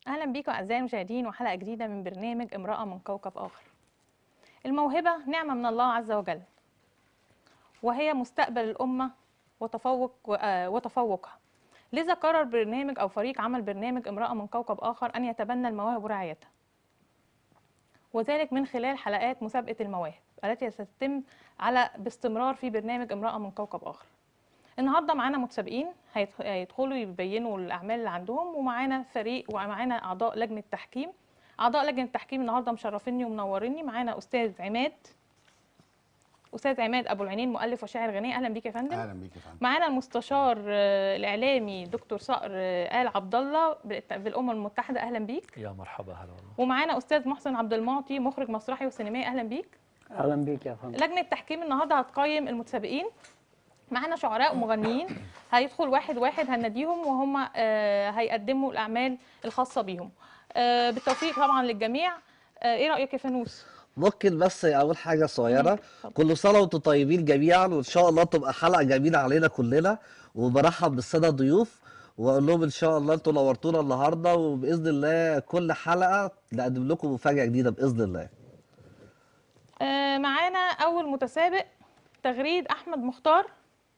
أهلا بيكم أعزائي المشاهدين وحلقة جديدة من برنامج امرأة من كوكب آخر الموهبة نعمة من الله عز وجل وهي مستقبل الأمة وتفوق آه، وتفوقها لذا قرر برنامج أو فريق عمل برنامج امرأة من كوكب آخر أن يتبنى المواهب ورعايتها وذلك من خلال حلقات مسابقة المواهب التي ستتم على باستمرار في برنامج امرأة من كوكب آخر النهارده معانا متسابقين هيدخ- هيدخلوا يبينوا الاعمال اللي عندهم ومعانا فريق ومعانا اعضاء لجنه تحكيم اعضاء لجنه التحكيم النهارده مشرفيني ومنوريني معانا استاذ عماد استاذ عماد ابو العينين مؤلف وشاعر غني اهلا بيك يا فندم اهلا بيك يا فندم معانا المستشار آه، الاعلامي دكتور صقر آه، ال عبد الله بالت- بالامم المتحده اهلا بيك يا مرحبا هلا والله ومعانا استاذ محسن عبد المعطي مخرج مسرحي وسينمائي اهلا بيك اهلا بيك يا فندم لجنه التحكيم النهارده هتقيم المتسابقين معانا شعراء ومغنيين هيدخل واحد واحد هناديهم وهم آه، هيقدموا الاعمال الخاصه بيهم آه، بالتوفيق طبعا للجميع آه، ايه رايك يا فانوس ممكن بس اول حاجه صغيره اتفضل. كل سنه وانتم طيبين جميعا وان شاء الله تبقى حلقه جميله علينا كلنا وبرحب بالساده الضيوف واقول لهم ان شاء الله انتوا نورتونا النهارده وباذن الله كل حلقه نقدم لكم مفاجاه جديده باذن الله آه، معانا اول متسابق تغريد احمد مختار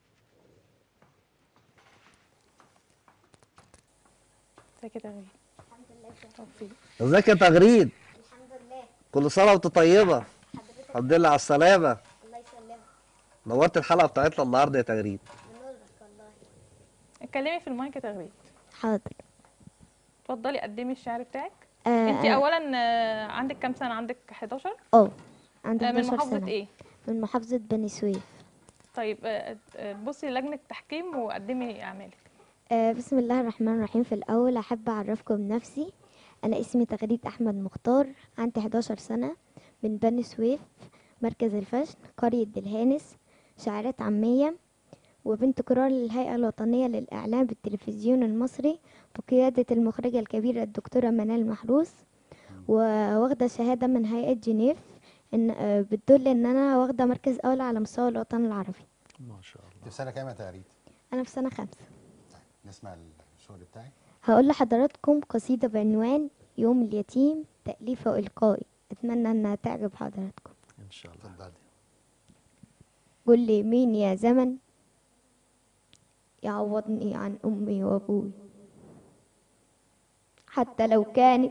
ازيك يا تغريد توفيق ازيك يا تغريد الحمد لله كل سنه وانت طيبه حضرتك الحمد لله على السلامه الله يسلمك نورت الحلقه بتاعتنا النهارده يا تغريد بنورك والله اتكلمي في المايك يا تغريد حاضر اتفضلي قدمي الشعر بتاعك آه انت اولا آه، عندك كام سنه عندك 11 اه عندي آه، من 12 محافظه سنة ايه من محافظة بني سويف طيب آه، آه، بصي لجنة التحكيم وقدمي أعمالك آه بسم الله الرحمن الرحيم في الأول أحب أعرفكم بنفسي أنا اسمي تغريد أحمد مختار عندي 11 سنة من بني سويف مركز الفشن قرية دلهانس شاعرة عامية وبنت قرار للهيئة الوطنية للإعلام بالتلفزيون المصري بقيادة المخرجة الكبيرة الدكتورة منال محروس وواخدة شهادة من هيئة جنيف إن آه، بتدل إن أنا واخدة مركز أول على مستوى الوطن العربي ما شاء الله انت في سنه كام يا تغريد أنا في سنة خمسة نسمع الشغل بتاعك هقول لحضراتكم قصيدة بعنوان يوم اليتيم تأليف وإلقائي أتمنى إنها تعجب حضراتكم ان شاء الله اتفضلي قل لي مين يا زمن يعوضني عن أمي وأبوي حتى لو كانت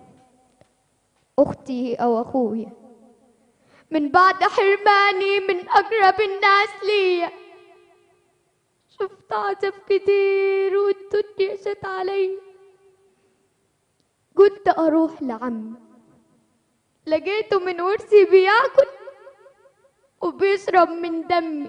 أختي أو أخويا من بعد حرماني من أقرب الناس ليا شفت عذاب كتير والدنيا شت عليا قلت أروح لعمي لقيته من ورثي بياكل وبيشرب من دمي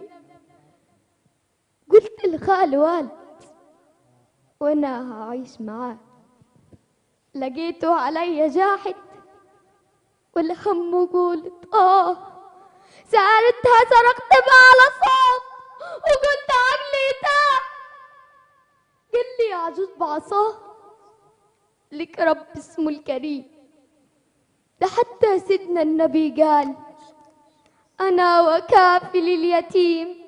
قلت لخال والد وانا هعيش معاه لقيته عليا جاحد والهم قلت اه سألتها سرقت على صوت وقلت عقلي تاه قال لي يا عجوز بعصاه لك رب اسمه الكريم ده حتى سيدنا النبي قال أنا وكافل اليتيم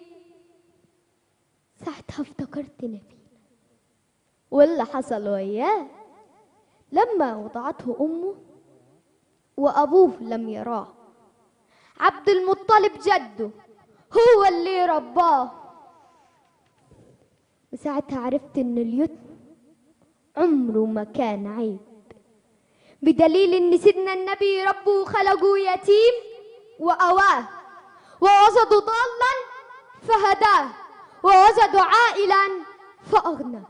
ساعتها افتكرت نبينا واللي حصل وياه لما وضعته أمه وأبوه لم يراه عبد المطلب جده هو اللي رباه وساعتها عرفت إن اليتم عمره ما كان عيب بدليل إن سيدنا النبي ربه وخلقه يتيم وأواه ووجدوا ضالا فهداه ووجدوا عائلا فأغنى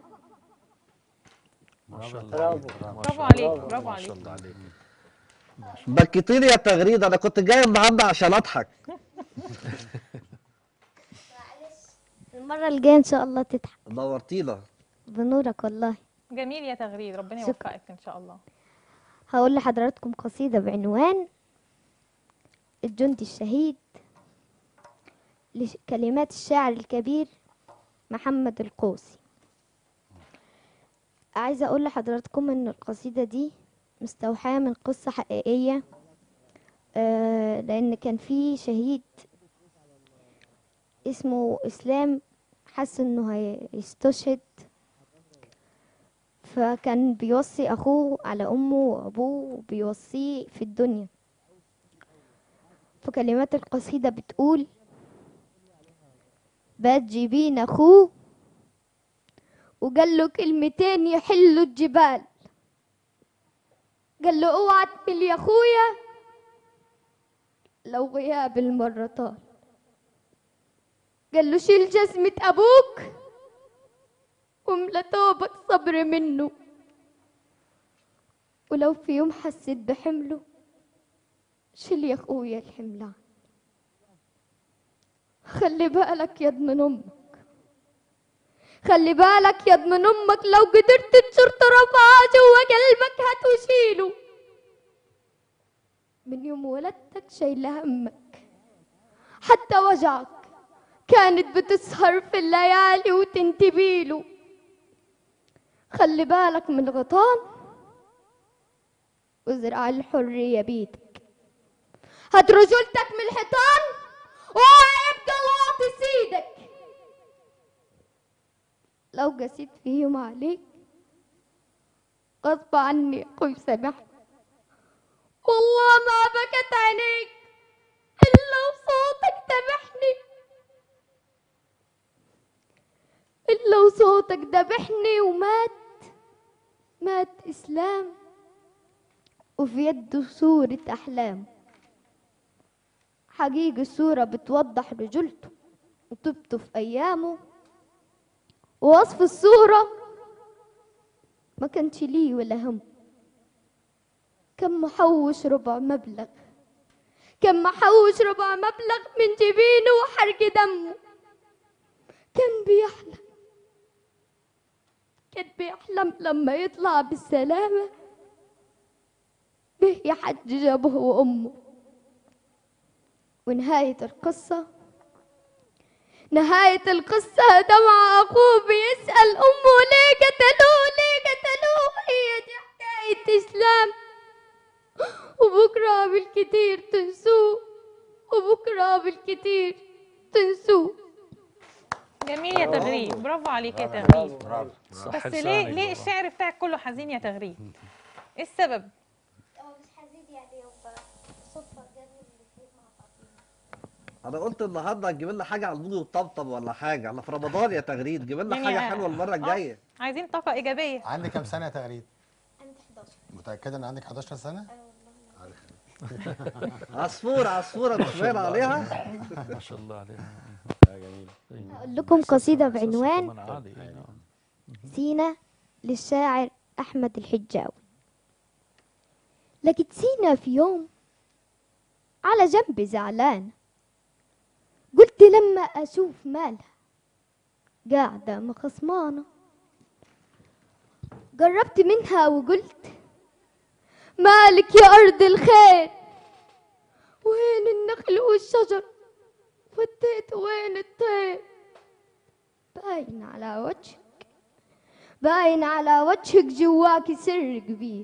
ما شاء الله برافو. ما برافو شاء عليك الله. برافو ما عليك شاء الله عليك بكيتيني يا تغريد انا كنت جاي النهارده عشان اضحك المرة الجاية إن شاء الله تضحك نورتينا بنورك والله جميل يا تغريد ربنا شكرا. يوفقك إن شاء الله هقول لحضراتكم قصيدة بعنوان الجندي الشهيد لكلمات الشاعر الكبير محمد القوسي عايزة أقول لحضراتكم إن القصيدة دي مستوحاة من قصة حقيقية آه لأن كان في شهيد اسمه إسلام حس إنه هيستشهد فكان بيوصي أخوه على أمه وأبوه وبيوصيه في الدنيا فكلمات القصيدة بتقول بات جيبين أخوه وقال له كلمتين يحلوا الجبال قال له اوعى تمل يا اخويا لو غياب المرة طال قال له شيل جزمة ابوك واملى توبك صبر منه ولو في يوم حسيت بحمله شيل يا اخويا الحملان خلي بالك يا ابن امك خلي بالك يا ابن امك لو قدرت تشر رفعها جوا قلبك هات وشيله من يوم ولدتك شايله همك حتى وجعك كانت بتسهر في الليالي وتنتبيله خلي بالك من الغطان وازرع الحرية بيدك هات رجولتك من الحيطان اوعى يبقى واطي سيدك لو قسيت فيهم عليك غصب عني قوي سامحني والله ما بكت عينيك إلا وصوتك ذبحني إلا وصوتك ذبحني ومات مات إسلام وفي يده صورة أحلام حقيقي الصورة بتوضح رجولته وطيبته في أيامه ووصف الصورة ما كانش ليه ولا هم كان محوش ربع مبلغ كان محوش ربع مبلغ من جبينه وحرق دمه كان بيحلم كان بيحلم لما يطلع بالسلامة به يحجج أبوه وأمه ونهاية القصة نهاية القصة دمع أخوه بيسأل أمه ليه قتلوه ليه قتلوه هي دي حكاية إسلام وبكرة بالكتير تنسوه وبكرة بالكتير تنسوه جميل يا تغريد برافو عليك يا تغريد برافو بس ليه ليه الشعر بتاعك كله حزين يا تغريد ايه السبب هو مش حزين يعني هو صدفة جميل انا قلت النهارده هتجيب لنا حاجه على الموجي والطبطب ولا حاجه احنا في رمضان يا تغريد جيب لنا يعني حاجه آه، حلوه المره آه، الجايه عايزين طاقة إيجابية عندك كام سنه يا تغريد عندي 11 متاكده ان عندك 11 سنه عصفوره عصفوره مش باين عليها ما شاء الله عليها أقول لكم قصيدة بعنوان كمان عالي إيه، نعم. سينا للشاعر أحمد الحجاوي لقيت سينا في يوم على جنبي زعلانة قلت لما أشوف مالها قاعدة مخصمانة قربت منها وقلت مالك يا أرض الخير وين النخل والشجر وديت وين الطير باين على وجهك باين على وجهك جواكي سر كبير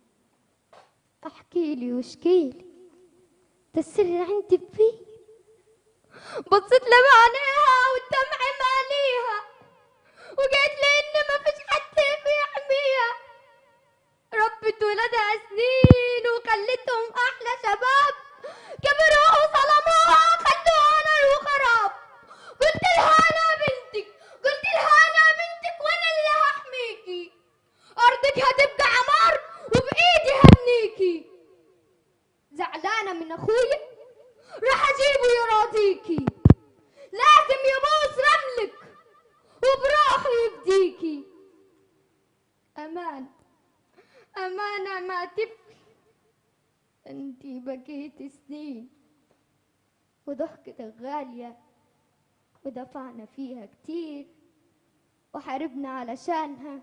احكي لي واشكي لي ده السر عندي كبير بصيت لها بعينيها والدمع ماليها وقالت لي ان ما فيش حد بيحميها ربت ولادها سنين وخلتهم احلى شباب كبروا وظلموها خلوها نار وخراب قلت لها انا بنتك قلت لها انا بنتك وانا اللي هحميكي ارضك هتبقى عمار وبايدي هبنيكي زعلانه من اخويا راح اجيبه يراضيكي لازم يبوس رملك وبروحه يفديكي امان امانه ما تبكي انتي بقيت سنين وضحكتك غالية ودفعنا فيها كتير وحاربنا علشانها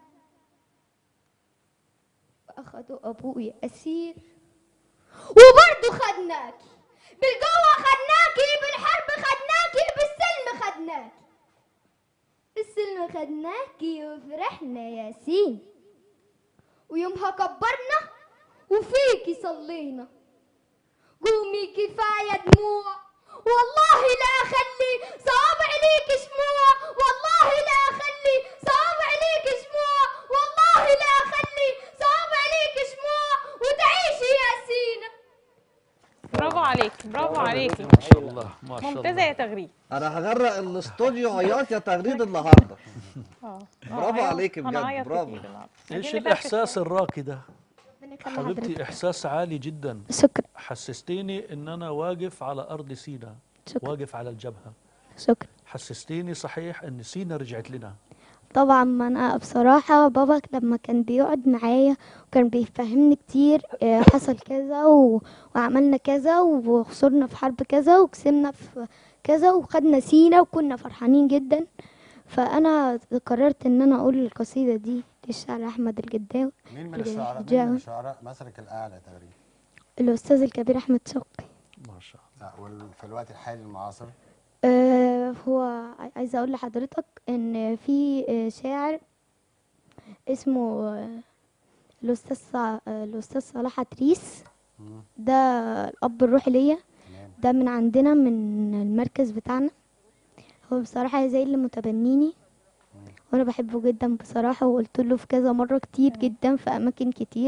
وأخدوا أبوي أسير وبرضه خدناكي بالقوة خدناكي بالحرب خدناكي بالسلم خدناكي بالسلم خدناكي وفرحنا ياسين ويومها كبرنا وفيكي صلينا قومي كفاية دموع والله لا أخلي صوابع ليك شموع والله لا أخلي صوابع ليك شموع والله لا عليكي برافو عليكي ما شاء الله ما شاء ممتازه الله يا تغريد انا هغرق الاستوديو عياط يا تغريد النهارده اه برافو عيط. عليكي بجد، هنعيط برافو. كتير النهاردة. ايش عايزين الاحساس الراقي ده ربنا يخلي حبيبتي حضرتك. احساس عالي جدا شكرا حسستيني ان انا واقف على ارض سينا شكرا واقف على الجبهه شكرا حسستيني صحيح ان سينا رجعت لنا طبعا ما انا بصراحة بابا لما كان بيقعد معايا وكان بيفهمني كتير آه، حصل كذا و... وعملنا كذا وخسرنا في حرب كذا وكسبنا في كذا وخدنا سينا وكنا فرحانين جدا فانا قررت ان انا اقول القصيدة دي للشاعر احمد الجداوي مين من اللي الشعراء مين جاء. من الشعراء مسرك الاعلى تقريبا الاستاذ الكبير احمد شوقي ما شاء الله لا وفي الوقت الحالي المعاصر آه، هو عاي- عايزة أقول لحضرتك إن في آه، شاعر اسمه آه، الأستاذ صع- آه، الأستاذ صلاح عتريس مم. ده الأب الروحي ليا تمام ده من عندنا من المركز بتاعنا هو بصراحة زي اللي متبنيني وأنا بحبه جدا بصراحة وقلت له في كذا مرة كتير جدا في أماكن كتير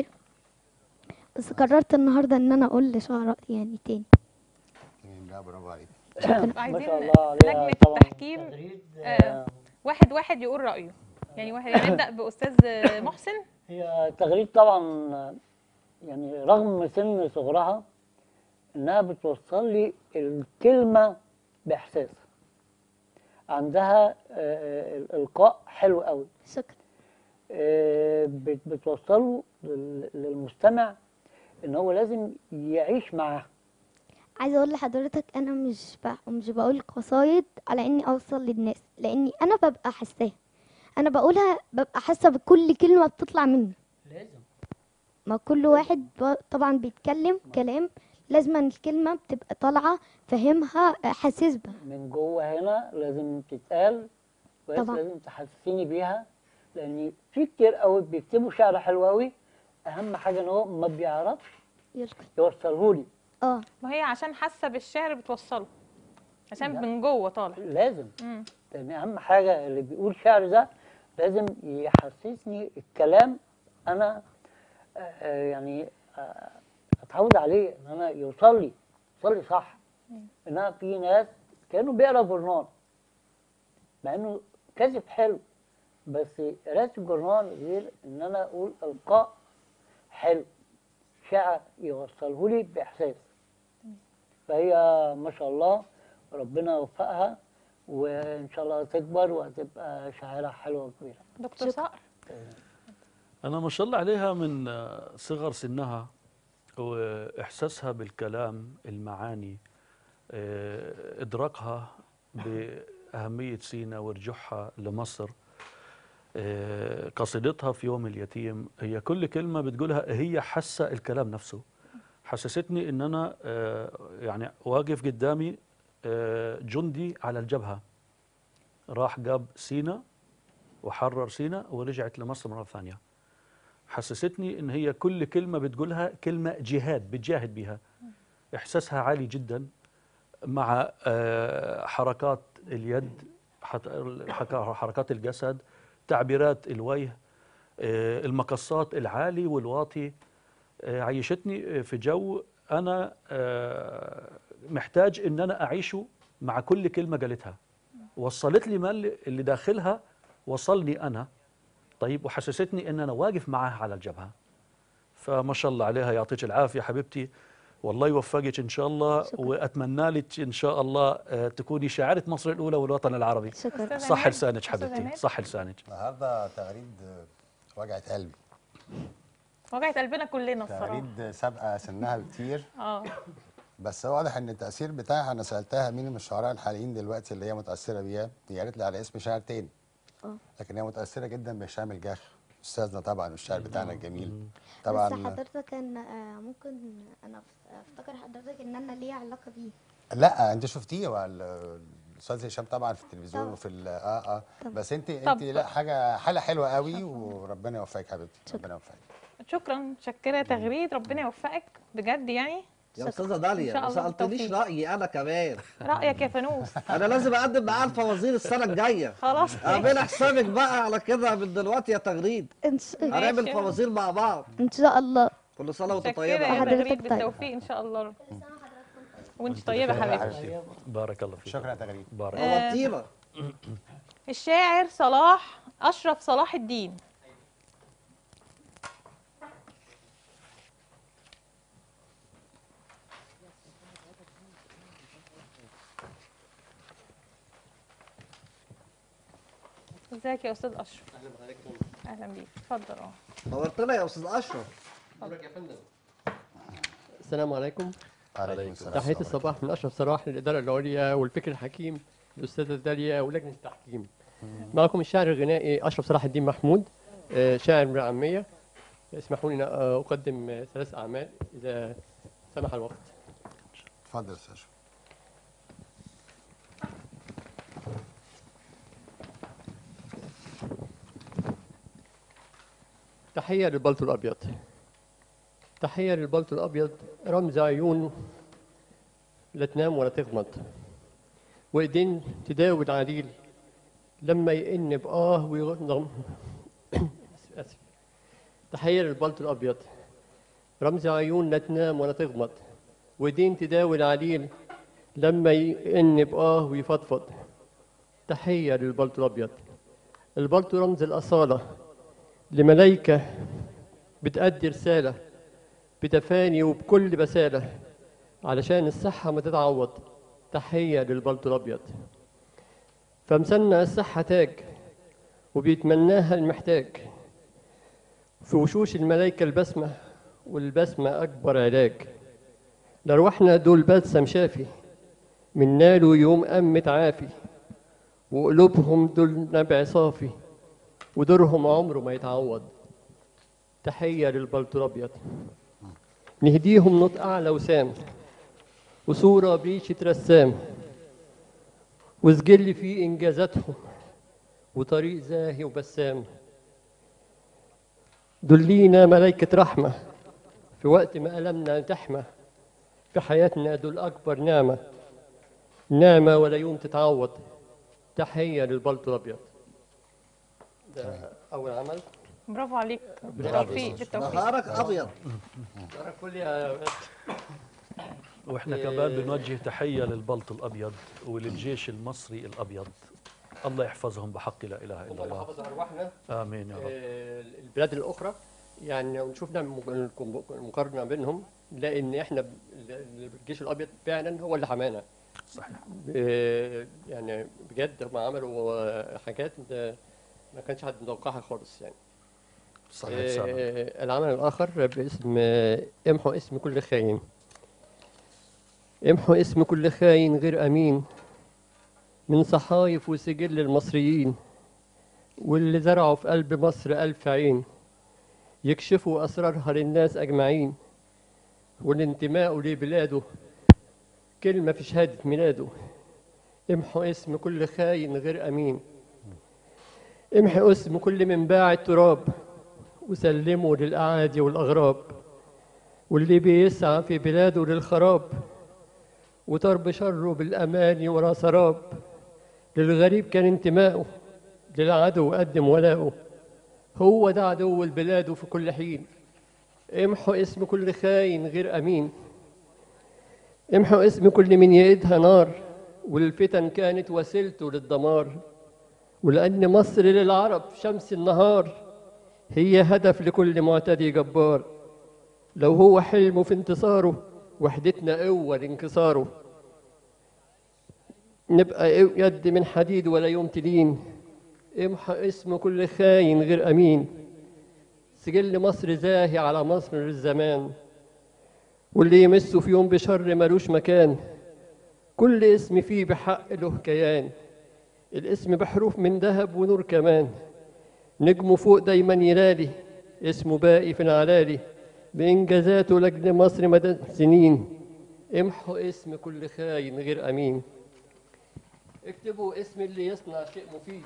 بس قررت النهاردة إن أنا أقول لشعراء يعني تاني تمام لا برافو عليك عايزين ما شاء الله عليها لجنه طبعا التحكيم تغريد آه، واحد واحد يقول رايه يعني واحد يعني نبدا باستاذ محسن هي تغريد طبعا يعني رغم سن صغرها انها بتوصل لي الكلمه باحساس عندها آه، الالقاء حلو قوي شكرا آه، بت- بتوصله لل- للمستمع ان هو لازم يعيش معاها عايزه اقول لحضرتك انا مش ب... مش بقول قصايد على اني اوصل للناس لاني انا ببقى حاساها انا بقولها ببقى حاسه بكل كلمه بتطلع مني لازم ما كل واحد ب... طبعا بيتكلم كلام لازم الكلمه بتبقى طالعه فاهمها حاسس بها من جوه هنا لازم تتقال كويس طبعا. لازم تحسسيني بيها لان في كتير قوي بيكتبوا شعر حلو قوي اهم حاجه ان هو ما بيعرفش يلقى يوصله لي اه ما هي عشان حاسه بالشعر بتوصله عشان لا. من جوه طالع لازم مم. لان اهم حاجه اللي بيقول شعر ده لازم يحسسني الكلام انا آه، آه، يعني آه، اتعود عليه ان انا يوصل لي يوصل لي صح انها في ناس كانوا بيقرا جورنال مع انه كاتب حلو بس قرايه الجورنال غير ان انا اقول القاء حلو شعر يوصله لي باحساس فهي ما شاء الله ربنا يوفقها وان شاء الله تكبر وهتبقى شاعره حلوه وكبيره دكتور صقر أنا ما شاء الله عليها من آه، صغر سنها وإحساسها بالكلام المعاني آه، إدراكها بأهمية سينا ورجوعها لمصر آه، قصيدتها في يوم اليتيم هي كل كلمة بتقولها هي حاسة الكلام نفسه حسستني إن أنا آه، يعني واقف قدامي آه، جندي على الجبهة راح جاب سينا وحرر سينا ورجعت لمصر مرة ثانية حسستني ان هي كل كلمة بتقولها كلمة جهاد بتجاهد بيها احساسها عالي جدا مع آه، حركات اليد حت- حك- حركات الجسد تعبيرات الوجه آه، المقصات العالي والواطي آه، عيشتني في جو انا آه، محتاج ان انا اعيشه مع كل كلمة قالتها وصلت لي ما اللي اللي داخلها وصلني انا طيب وحسستني ان انا واقف معاها على الجبهه فما شاء الله عليها يعطيك العافيه حبيبتي والله يوفقك ان شاء الله شكراً. واتمنى لك ان شاء الله آه، تكوني شاعره مصر الاولى والوطن العربي شكرا أستاذ صح عماد. لسانك أستاذ حبيبتي عماد. صح لسانك النهارده تغريد وجعت قلبي وجعت قلبنا كلنا الصراحه تغريد سابقه سنها بكتير اه بس واضح ان التاثير بتاعها انا سالتها مين من الشعراء الحاليين دلوقتي اللي هي متاثره بيها هي قالت لي على اسم شاعر تاني اه لكن هي متاثره جدا بهشام الجاخ استاذنا طبعا والشاعر بتاعنا الجميل بس طبعا حضرتك ان آه، ممكن انا افتكر حضرتك ان انا ليا علاقه بيه لا انت شفتيه هو ال- الاستاذ هشام طبعا في التلفزيون طبعا. وفي ال- اه اه طبعا. بس انت طب. انت لا حاجه حاله حلوه قوي وربنا يوفقك حبيبتي شكرا. ربنا يوفقك شكرا شكرا تغريد ربنا يوفقك بجد يعني يا استاذه إن داليا شاء ما الله سالتنيش بالتوفيق. رايي انا كمان رايك يا فانوس انا لازم اقدم معاه الفوازير السنه الجايه خلاص اعمل حسابك بقى على كده من دلوقتي يا تغريد ان شاء, هنعمل ماشي. فوازير مع بعض إن شاء الله كل سنه وانت شكرا طيبه يا يا حضرتك تغريد طيب. بالتوفيق ان شاء الله وانت وانت طيبه بخير يا حبيبتي حبيبتي. بارك الله فيك شكرا يا تغريد بارك آه، نورتينا الشاعر صلاح اشرف صلاح الدين ازيك يا استاذ اشرف اهلا بيك اتفضل اه نورتنا يا استاذ اشرف السلام عليكم عليكم السلام تحية الصباح من أشرف صلاح للإدارة العليا والفكر الحكيم الأستاذة داليا ولجنة التحكيم معكم الشاعر الغنائي أشرف صلاح الدين محمود آه، شاعر من العامية اسمحوا لي أن آه، أقدم آه، ثلاث أعمال إذا سمح الوقت اتفضل يا استاذ أشرف. تحية للبلطو الأبيض تحية للبلطو الأبيض رمز عيون لا تنام ولا تغمض وإيدين تداوي العليل لما يئن بآه ويغضم آسف تحية للبلطو الأبيض رمز عيون لا تنام ولا تغمض وإيدين تداوي العليل لما يئن بآه ويفضفض تحية للبلطو الأبيض البلطو رمز الأصالة لملايكة بتأدي رسالة بتفاني وبكل بسالة علشان الصحة ما تتعوض تحية للبلطو الأبيض فمثلنا الصحة تاج وبيتمناها المحتاج في وشوش الملايكة البسمة والبسمة أكبر علاج لأرواحنا دول بلسم شافي من ناله يوم أم عافي وقلوبهم دول نبع صافي ودورهم عمره ما يتعوض تحية للبلطو الأبيض نهديهم نطق أعلى وسام وصورة بريشة رسام وسجل فيه إنجازاتهم وطريق زاهي وبسام دلينا ملايكة رحمة في وقت ما ألمنا تحمى في حياتنا دول أكبر نعمة نعمة ولا يوم تتعوض تحية للبلطو الأبيض ده أول عمل برافو عليك بالتوفيق بالتوفيق نهارك ابيض شكرا كل يا واحنا كمان بنوجه تحيه للبلط الابيض وللجيش المصري الابيض الله يحفظهم بحق لا اله الا الله الله يحفظ أرواحنا امين يا رب آه، البلاد الأخرى يعني لو شفنا الم- المقارنة بينهم نلاقي إن إحنا ب- ال- الجيش الأبيض فعلا هو اللي حمانا صحيح آه، يعني بجد هم عملوا آه، حاجات آه، ما كانش حد متوقعها خالص يعني صحيح سامع آه، العمل الآخر باسم آه، امحو اسم كل خاين امحو اسم كل خاين غير أمين من صحايف وسجل المصريين واللي زرعوا في قلب مصر ألف عين يكشفوا أسرارها للناس أجمعين والانتماء لبلاده كلمة في شهادة ميلاده امحو اسم كل خاين غير أمين امحو اسم كل من باع التراب وسلموا للأعادي والأغراب واللي بيسعى في بلاده للخراب وضرب شره بالأماني ورا سراب للغريب كان انتمائه للعدو قدم ولاؤه هو ده عدو البلاد في كل حين امحو اسم كل خاين غير أمين امحو اسم كل من يئدها نار والفتن كانت وسيلته للدمار ولأن مصر للعرب شمس النهار هي هدف لكل معتدي جبار لو هو حلمه في انتصاره وحدتنا قوة لانكساره نبقى يد من حديد ولا يوم تلين امحى اسم كل خاين غير أمين سجل مصر زاهي على مصر الزمان واللي يمسه في يوم بشر ملوش مكان كل اسم فيه بحق له كيان الاسم بحروف من ذهب ونور كمان نجمه فوق دايما يلالي اسمه باقي في العلالي بإنجازاته لجل مصر مدى سنين امحو اسم كل خاين غير أمين اكتبوا اسم اللي يصنع شيء مفيد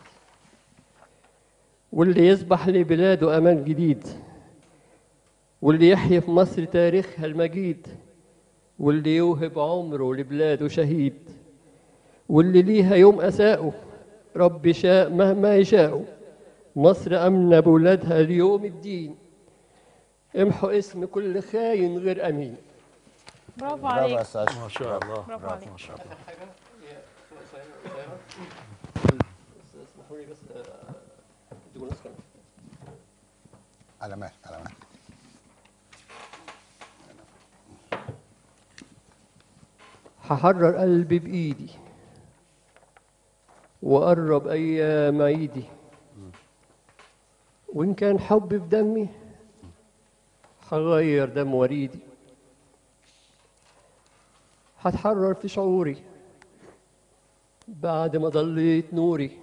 واللي يصبح لبلاده أمان جديد واللي يحيي في مصر تاريخها المجيد واللي يوهب عمره لبلاده شهيد واللي ليها يوم أساءه رب شاء مهما يشاء مصر أمنة بولادها ليوم الدين امحو اسم كل خاين غير أمين برافو برافو عليك يا استاذ ما شاء الله برافو عليك. ما شاء الله حاجه اسمحوا لي بس تقول نسخه على مهلك على مهلك هحرر قلبي بإيدي وقرب أيام عيدي وإن كان حب في دمي هغير دم وريدي هتحرر في شعوري بعد ما ضليت نوري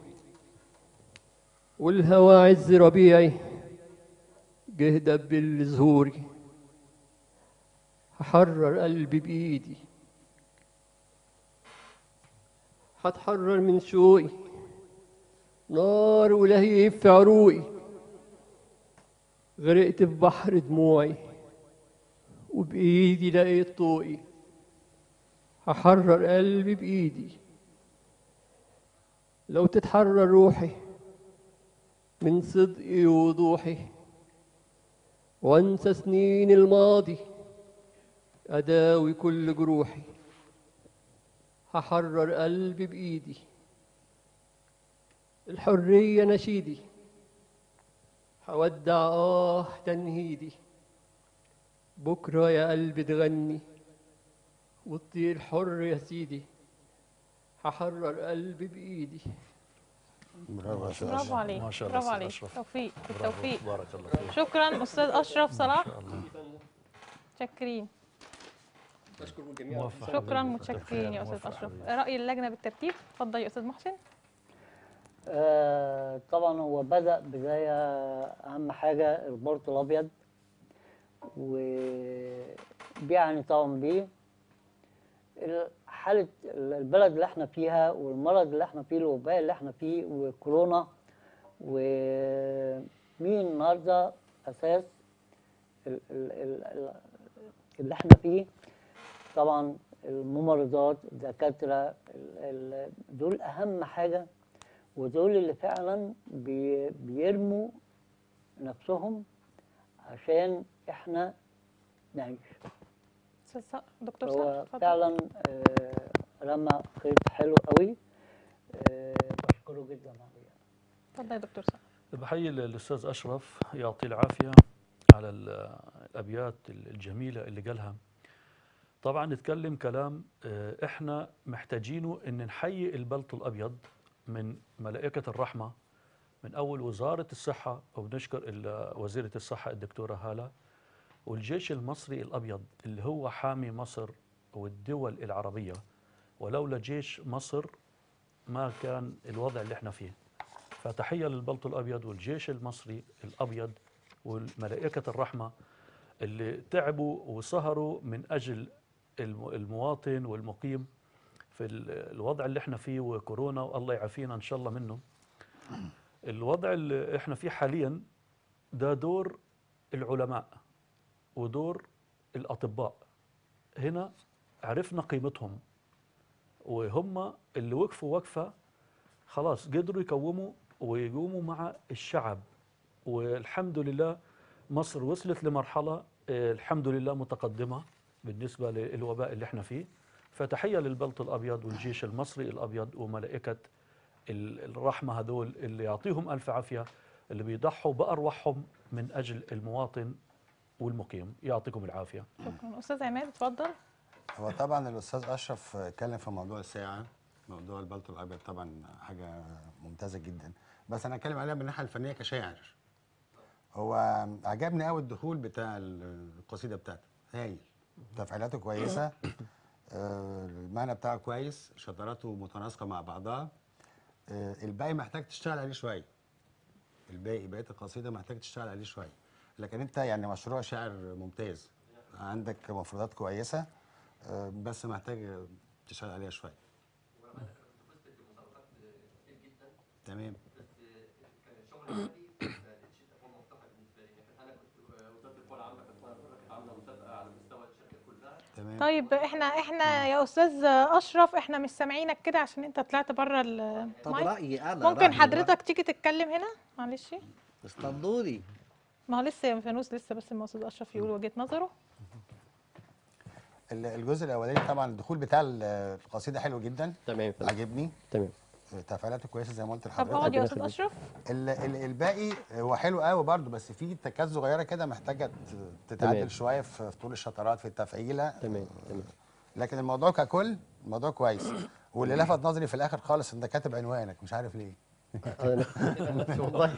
والهوى عز ربيعي جه دب زهوري هحرر قلبي بإيدي هتحرر من شوقي نار ولهيب في عروقي غرقت في بحر دموعي وبإيدي لقيت طوقي هحرر قلبي بإيدي لو تتحرر روحي من صدقي ووضوحي وانسى سنين الماضي أداوي كل جروحي هحرر قلبي بإيدي الحرية نشيدي هودع آه تنهيدي بكرة يا قلبي تغني وتطير حر يا سيدي هحرر قلبي بإيدي برافو يا استاذ برافو عليك ما شاء الله برافو أستاذ عليك أشرف. توفيق برافو، بالتوفيق بارك الله فيك شكرا استاذ اشرف صلاح ما شاء الله متشكرين بشكر الجميع موفق. شكرا حبيبي. متشكرين يا استاذ موفق اشرف حبيبي. راي اللجنه بالترتيب اتفضل يا استاذ محسن آه، طبعا هو بدأ بداية أهم حاجة البورت الأبيض وبيعني طبعا بيه ال- حالة البلد اللي احنا فيها والمرض اللي احنا فيه الوباء اللي احنا فيه وكورونا ومين النهارده أساس ال- ال- ال- ال- اللي احنا فيه طبعا الممرضات الدكاترة ال- ال- دول أهم حاجة ودول اللي فعلا بي بيرموا نفسهم عشان احنا نعيش استاذ ص- دكتور هو صلاح اتفضل فعلا آه، رمى خيط حلو قوي آه، بشكره جدا عليه اتفضل يا دكتور صلاح بحيي الاستاذ اشرف يعطيه العافيه على ال- الابيات الجميله اللي قالها طبعا نتكلم كلام آه، احنا محتاجينه ان نحيي البلط الابيض من ملائكه الرحمه من اول وزاره الصحه وبنشكر ال- وزيره الصحه الدكتوره هاله والجيش المصري الابيض اللي هو حامي مصر والدول العربيه ولولا جيش مصر ما كان الوضع اللي احنا فيه فتحية للبلط الأبيض والجيش المصري الأبيض والملائكة الرحمة اللي تعبوا وسهروا من أجل الم- المواطن والمقيم في ال- الوضع اللي احنا فيه وكورونا والله يعافينا إن شاء الله منه الوضع اللي احنا فيه حاليا ده دور العلماء ودور الأطباء هنا عرفنا قيمتهم وهم اللي وقفوا وقفة خلاص قدروا يقوموا ويقوموا مع الشعب والحمد لله مصر وصلت لمرحلة آه، الحمد لله متقدمة بالنسبة للوباء اللي احنا فيه فتحية للبلط الأبيض والجيش المصري الأبيض وملائكة ال- الرحمة هذول اللي يعطيهم ألف عافية اللي بيضحوا بأرواحهم من أجل المواطن والمقيم يعطيكم العافية شكرا استاذ عماد اتفضل هو طبعا الاستاذ اشرف اتكلم في موضوع الساعه موضوع البلطو الابيض طبعا حاجه ممتازه جدا بس انا اتكلم عليها من الناحيه الفنيه كشاعر هو عجبني قوي الدخول بتاع القصيده بتاعته هايل تفعيلاته كويسه آه، المعنى بتاعه كويس شطراته متناسقه مع بعضها آه، الباقي محتاج تشتغل عليه شويه الباقي بقيه القصيده محتاج تشتغل عليه شويه لكن انت يعني مشروع شاعر ممتاز عندك مفردات كويسه آه، بس محتاج تشتغل عليها شويه تمام تمام طيب احنا احنا يا استاذ اشرف احنا مش سامعينك كده عشان انت طلعت بره طب المايك رأيي أنا ممكن رأيي حضرتك تيجي تتكلم هنا معلش رأيي. استنوني ما هو لسه يا فانوس لسه بس ما استاذ اشرف يقول وجهه نظره ال- الجزء الاولاني طبعا الدخول بتاع ال- القصيده حلو جدا تمام يا فندم. عجبني تمام تفاعلاته كويسه زي ما قلت طب لحضرتك اقعد يا ربنا استاذ يخليك. اشرف ال- ال- الباقي هو حلو قوي برضه بس في تكات صغيره كده محتاجه ت- تتعدل تمام. شويه في في طول الشطرات في التفعيله تمام تمام لكن الموضوع ككل الموضوع كويس واللي لفت نظري في الاخر خالص انت كاتب عنوانك مش عارف ليه أنا- والله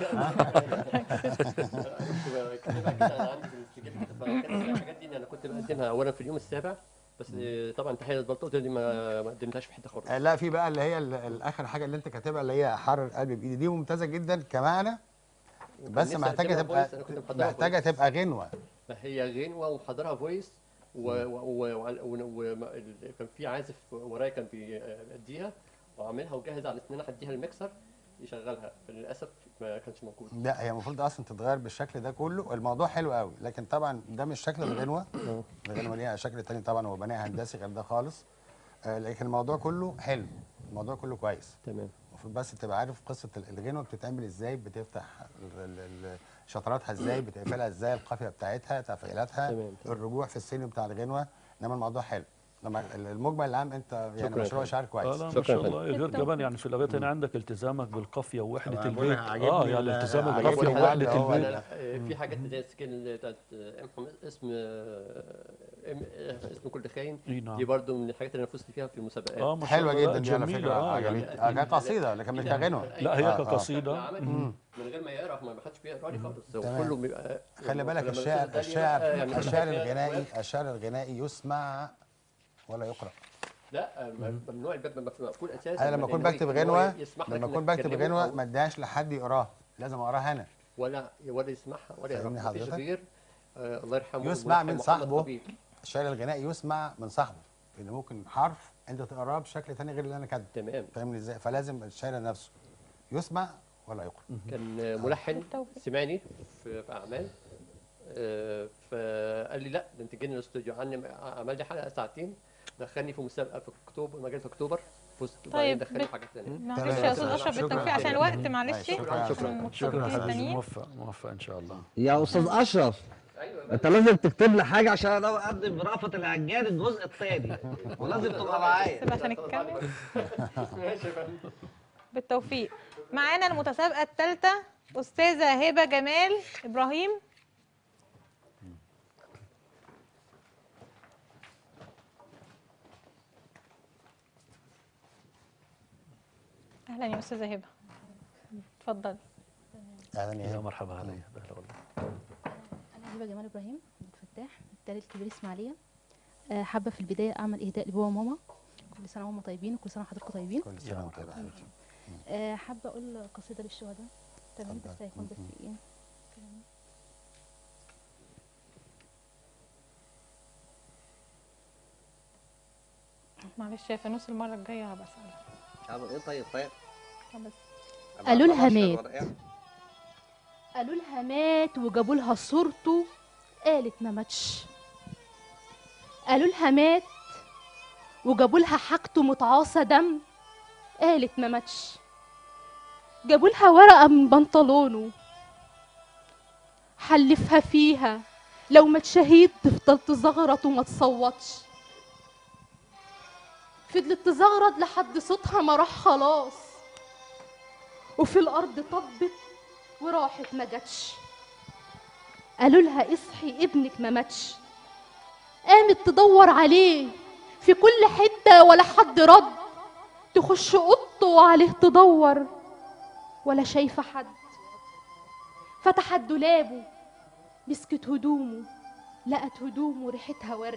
كاتبها كده انا عندي في السجل فكاتب الحاجات دي انا كنت بقدمها اولا في اليوم السابع بس طبعا تحيه للبلطوطه دي ما ما قدمتهاش في حته خالص آه، لا في بقى اللي هي ال- الاخر حاجه اللي انت كاتبها اللي هي حرر قلبي بايدي دي ممتازه جدا كمعنى بس نفسي محتاجه أقدمها تبقى فويس، أنا كنت محضرها محتاجه فويس. تبقى غنوه ما هي غنوه ومحضرها فويس وكان في عازف ورايا كان بيأديها وعاملها وجاهز على ان انا هديها الميكسر يشغلها للاسف ما كانش موجود لا هي المفروض اصلا تتغير بالشكل ده كله الموضوع حلو قوي لكن طبعا ده مش شكل الغنوه الغنوه ليها شكل تاني طبعا هو بناء هندسي غير ده خالص آه، لكن الموضوع كله حلو الموضوع كله كويس تمام المفروض بس تبقى عارف قصه ال- الغنوه بتتعمل ازاي بتفتح ال- ال- ال- شطراتها ازاي بتقفلها ازاي القافيه بتاعتها تفعيلاتها تمام، تمام. الرجوع في السن بتاع الغنوه انما الموضوع حلو لما ال- المجمل العام انت يعني شكراً مشروع يا شعر اه كويس لا ما شكراً شاء يا الله غير بالتوفيق. كمان يعني في الاغاني هنا عندك التزامك بالقافيه ووحده طبعاً بقول لك البيت عاجبني اه يعني ال- التزامك عاجبني بالقافيه الحلقة ووحده اللي هو البيت لا لا في حاجات زي السكيل بتاعت ام حمد اسم ام اسم كل خاين اي نعم دي برضو من الحاجات اللي انا فزت فيها في المسابقات اه ما شاء حلوه الله لا، جدا دي على جميلة، فكره اه عجبتني يعني آه، كقصيده لكن مش كغنوه لا هي آه، آه. كقصيده عمل مم. من غير ما يقرا ما حدش بيقرا لي خالص هو تمام. كله بيبقى خلي بالك لما الشعر الأستاذ الشعر داليا، يعني الشعر فيها الغنائي أكواد. الشعر الغنائي يسمع ولا يقرا لا ممنوع الباب مقفول اساسا انا لما اكون لأن هو بكتب إن هو غنوه يسمح لك لما إنك اكون بكتب تكلمه غنوه أو- ما اديهاش لحد يقراها لازم اقراها انا ولا ولا يسمعها ولا فاهمني يقراها مفيش حضرتك؟ غير آه الله يرحمه يسمع الملحن من محمد صاحبه. طبيب. الشعر الغنائي يسمع من صاحبه ان ممكن حرف انت تقراه بشكل تاني غير اللي انا كاتبه تمام فاهمني ازاي فلازم الشعر نفسه يسمع ولا يقرا كان ملحن بالتوفيق. سمعني في, في اعمال آه، فقال لي لا ده انت جينا الاستوديو عني عمل لي حلقه ساعتين دخلني في مسابقه في اكتوبر مجال في اكتوبر فزت وبعدين طيب، دخلني بت- حاجات ثانيه معلش تمام. يا استاذ اشرف شكراً. بالتوفيق عشان الوقت معلش شكراً. عشان شكرا المتفوقين حبيبي التانيين موفق موفق ان شاء الله يا استاذ اشرف ايوه انت لازم تكتب لي حاجه عشان انا بقدم برأفت العجال الجزء الثاني ولازم تبقى معايا سيب عشان نتكلم ماشي يا فندم بالتوفيق معانا المتسابقة الثالثة أستاذة هبة جمال إبراهيم أهلا يا أستاذة هبة اتفضلي اهلا يا يا هبة. مرحبا علي أهلا والله أنا هبة جمال إبراهيم عبد الفتاح التالت كبير إسماعيلية آه، حابة في البداية أعمل إهداء لبابا وماما كل سنة وهم طيبين وكل سنة وحضراتكم طيبين كل سنه وانت طيب يا حبيبتي آه، حابة أقول قصيدة للشهداء تمام اتفضل. بس هيكون بس إيه معلش يا فانوس المرة الجاية هبقى أسألها عامل ايه طيب طيب بس قالوا لها مات. قالوا لها مات وجابوا لها صورته قالت ما ماتش قالوا لها مات وجابوا لها حاجته متعاصة دم قالت ما ماتش جابوا لها ورقة من بنطلونه حلفها فيها لو مات شهيد تفضل تزغرط وما تصوتش فضلت تزغرط لحد صوتها ما راح خلاص وفي الأرض طبت وراحت ما جاتش قالوا لها اصحي ابنك ما ماتش قامت تدور عليه في كل حتة ولا حد رد تخش اوضته وعليه تدور ولا شايفة حد فتحت دولابه مسكت هدومه لقت هدومه ريحتها ورد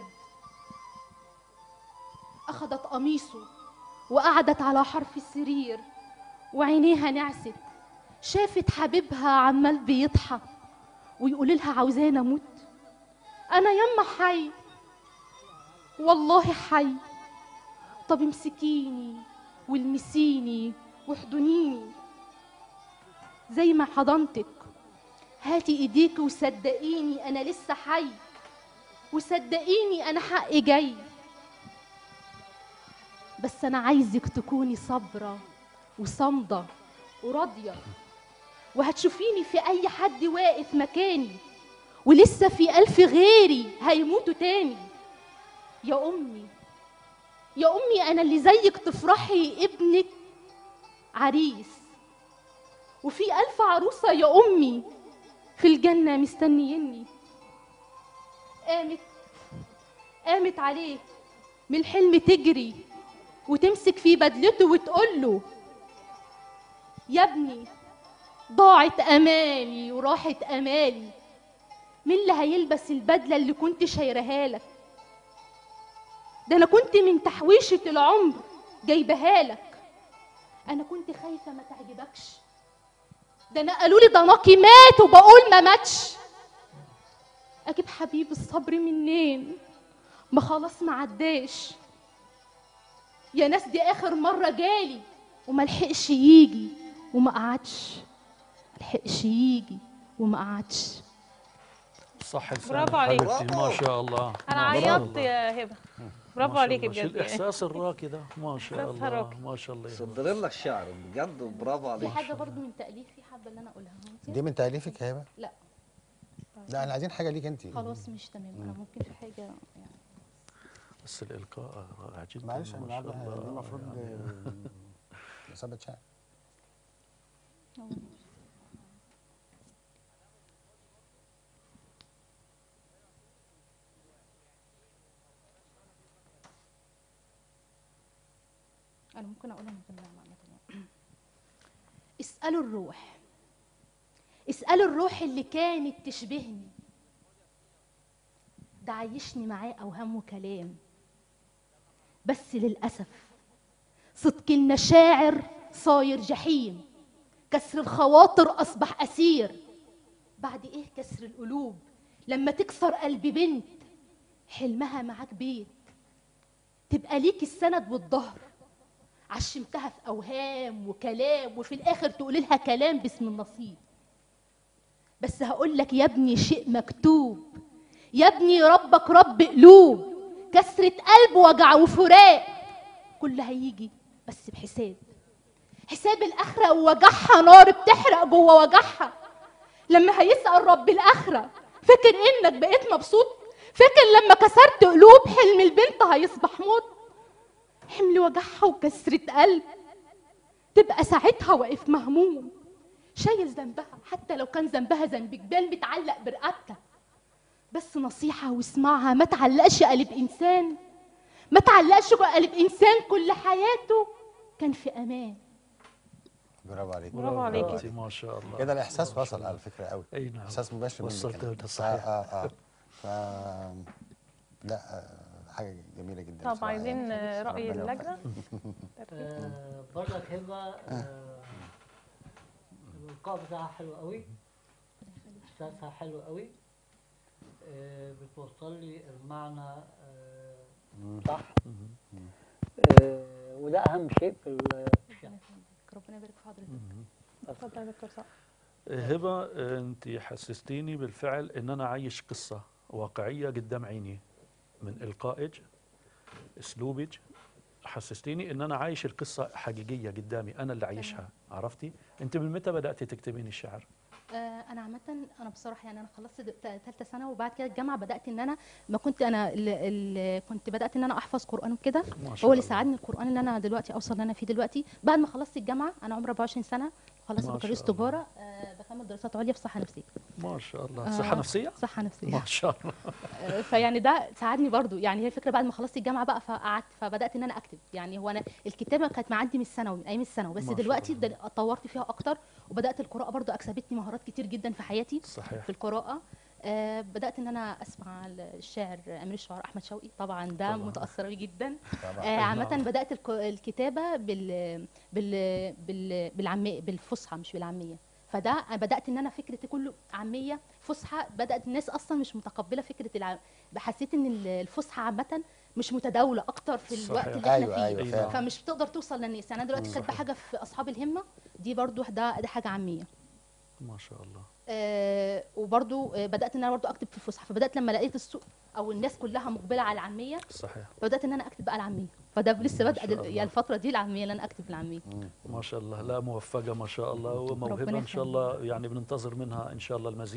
أخدت قميصه وقعدت على حرف السرير وعينيها نعست شافت حبيبها عمال بيضحك ويقول لها عاوزاني اموت انا يما حي والله حي طب امسكيني والمسيني واحضنيني زي ما حضنتك هاتي ايديك وصدقيني انا لسه حي وصدقيني انا حقي جاي بس انا عايزك تكوني صابره وصامده وراضيه وهتشوفيني في اي حد واقف مكاني ولسه في الف غيري هيموتوا تاني يا امي يا امي انا اللي زيك تفرحي ابنك عريس وفي الف عروسه يا امي في الجنه مستنيني قامت قامت عليه من الحلم تجري وتمسك في بدلته وتقول له يا ابني ضاعت امالي وراحت امالي مين اللي هيلبس البدله اللي كنت شايرها لك ده انا كنت من تحويشه العمر جايبها لك انا كنت خايفه ما تعجبكش ده انا قالوا لي ده ناقي مات وبقول ما ماتش اجيب حبيب الصبر منين ما خلاص ما عداش يا ناس دي اخر مره جالي وما لحقش يجي وما قعدش لحقش يجي وما قعدش صح لسانك برافو عليك. حبيبتي ما شاء الله انا ما شاء عيطت الله. يا هبه برافو ما شاء عليكي الله. شو بجد يعني. الاحساس الراقي ده ما شاء إحساسها الله راقي. ما شاء الله يا صدر لك شعر بجد برافو في عليك حاجه برضو من تاليفي حابه ان انا اقولها انت دي من تاليفك يا هبه لا لا احنا عايزين حاجه ليك انت خلاص مش تمام انا ممكن في حاجه يعني بس الالقاء رائع جدا معلش ما انا شاء دي الله المفروض يعني. اصابه شعر انا ممكن اقولها من غير نعمة عامة. اسالوا الروح اسالوا الروح اللي كانت تشبهني ده عايشني معاه اوهام وكلام بس للاسف صدق المشاعر صاير جحيم كسر الخواطر اصبح اسير بعد ايه كسر القلوب لما تكسر قلب بنت حلمها معاك بيت تبقى ليك السند والظهر عشمتها في اوهام وكلام وفي الاخر تقول لها كلام باسم النصيب بس هقول لك يا ابني شيء مكتوب يا ابني ربك رب قلوب كسرة قلب وجع وفراق كل هيجي بس بحساب حساب الاخره ووجعها نار بتحرق جوه وجعها لما هيسال رب الاخره فاكر انك بقيت مبسوط فاكر لما كسرت قلوب حلم البنت هيصبح موت حمل وجعها وكسرة قلب تبقى ساعتها واقف مهموم شايل ذنبها حتى لو كان ذنبها ذنب جبال متعلق برقبتك بس نصيحة واسمعها ما تعلقش قلب إنسان ما تعلقش قلب إنسان كل حياته كان في أمان برافو عليك برافو عليكي. حبيبتي، ما شاء الله كده الاحساس ما شاء وصل الله. على فكره قوي اي نعم احساس مباشر منك وصلت كمان. ده ف- صحيح اه اه ف لا آه، حاجه جميله جدا طب بصراحة عايزين يعني. آه، رأي ربنا اللجنة آه، برضك هبه آه، الالقاء بتاعها حلو قوي احساسها حلو قوي آه، بتوصل لي المعنى آه، صح آه، وده اهم شيء في ال- ربنا يبارك في حضرتك اتفضل يا دكتور صح هبه انت حسستيني بالفعل ان انا عايش قصه واقعيه قدام عيني من القائك اسلوبك حسستيني ان انا عايش القصه حقيقيه قدامي انا اللي عايشها عرفتي انت من متى بدات تكتبين الشعر آه، انا عامه انا بصراحه يعني انا خلصت ثالثه سنه وبعد كده الجامعه بدات ان انا ما كنت انا ال ال كنت بدات ان انا احفظ قران وكده ما شاء هو اللي الله. ساعدني القران اللي انا دلوقتي اوصل اللي انا فيه دلوقتي بعد ما خلصت الجامعه انا عمري 24 سنه خلصت ما بكالوريوس شاء الله. تجاره آه، بكمل دراسات عليا في صحه نفسيه ما شاء الله آه، صحه نفسيه صحه نفسيه ما شاء الله آه، فيعني ده ساعدني برضو يعني هي الفكره بعد ما خلصت الجامعه بقى فقعدت فبدات ان انا اكتب يعني هو انا الكتابه كانت معدي من الثانوي من ايام الثانوي بس ما شاء دلوقتي الله. ده اتطورت فيها اكتر وبدات القراءه برضو اكسبتني مهارات كتير جدا في حياتي صحيح في القراءة آه بدأت إن أنا أسمع الشعر أمير الشعراء أحمد شوقي طبعا ده طبعاً. متأثرة بيه جدا طبعا آه عامة نعم. بدأت الك- الكتابة بال بال بال بالعامية بالفصحى مش بالعامية فده أنا بدأت إن أنا فكرتي كله عامية فصحى بدأت الناس أصلا مش متقبلة فكرة الع... حسيت إن ال- الفصحى عامة مش متداولة أكتر في الوقت صحيح. اللي إحنا ايوه فيه ايوه أي فعلا نعم. فمش بتقدر توصل للناس يعني انا دلوقتي كاتبه حاجه في اصحاب الهمه دي برضو ده ده حاجه عاميه ما شاء الله آه وبرضو آه بدات ان انا برضو اكتب في الفصحى فبدات لما لقيت السوق او الناس كلها مقبله على العاميه صحيح فبدات ان انا اكتب بقى العاميه فده لسه بادئه شاء دل- الله. يعني الفتره دي العاميه اللي انا اكتب العاميه ما شاء الله لا موفقة ما شاء الله وموهبة ربنا إن شاء الله يعني بننتظر منها إن شاء الله المزيد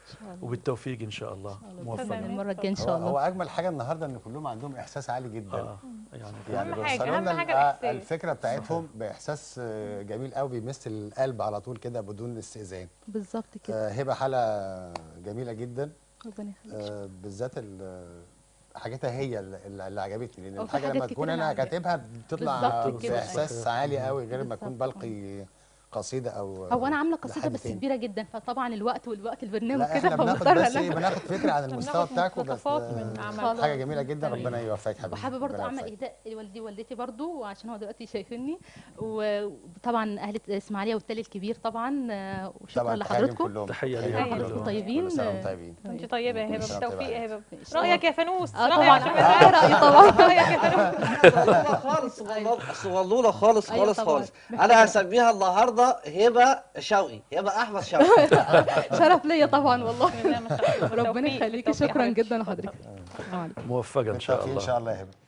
وبالتوفيق ان شاء الله موفق تمام. المره الجايه ان هو, شاء هو الله اجمل حاجه الناجه ان كلهم عندهم احساس عالي جدا اه يعني يعني أهم حاجة- بيوصلوا أهم لنا حاجة ال- الإحساس. الفكره بتاعتهم باحساس آه، جميل قوي بيمس القلب على طول كده بدون استئذان بالظبط كده آه، هبه حاله جميله جدا ربنا يخليك آه، بالذات ال- حاجتها هي اللي اللي عجبتني لان أو في الحاجه حاجات لما كتير تكون أنا انا عجبتني. كاتبها بتطلع بالظبط كده. باحساس عالي قوي غير ما تكون بالظبط. بلقي قصيده او هو انا عامله قصيده لحد بس تاني. كبيره جدا فطبعا الوقت والوقت البرنامج لا كده احنا بناخد فمضطره بس إن ايه أنا- بناخد فكره عن المستوى بناخد بتاعكم بس مقتطفات آه، من أعمال. خلاص. حاجه جميله جدا تمام. ربنا يوفقك حبيبي وحابه برضو ربنا اعمل يوفقك. اهداء لوالدي ووالدتي برضو عشان هو دلوقتي شايفيني وطبعا اهل اسماعيليه والتالي الكبير طبعا آه، وشكرا طبعا تحياتهم لحضرتكم كلهم تحية ليهم تحياتهم كلهم. كلهم. طيبين. كل سنة وانتم طيبين انت طيبه يا هبه كل سنة بالتوفيق وانت يا هبه إن شاء الله. رايك يا فانوس اه رأيك طبعا يا انا رايي طبعا رايك يا فانوس صغنونه خالص صغنونه صغنونه خالص أيوة خالص طبعاً. خالص انا هسميها النهارده هبه شوقي هبه احمد شوقي شرف ليا طبعا والله بسم الله ما شاء الله. ربنا بالتوفيق، يخليكي بالتوفيق يا شكرا حبيبتي. جدا لحضرتك السلام عليكم موفقه ان شاء بالتوفيق الله ان شاء الله يا هبه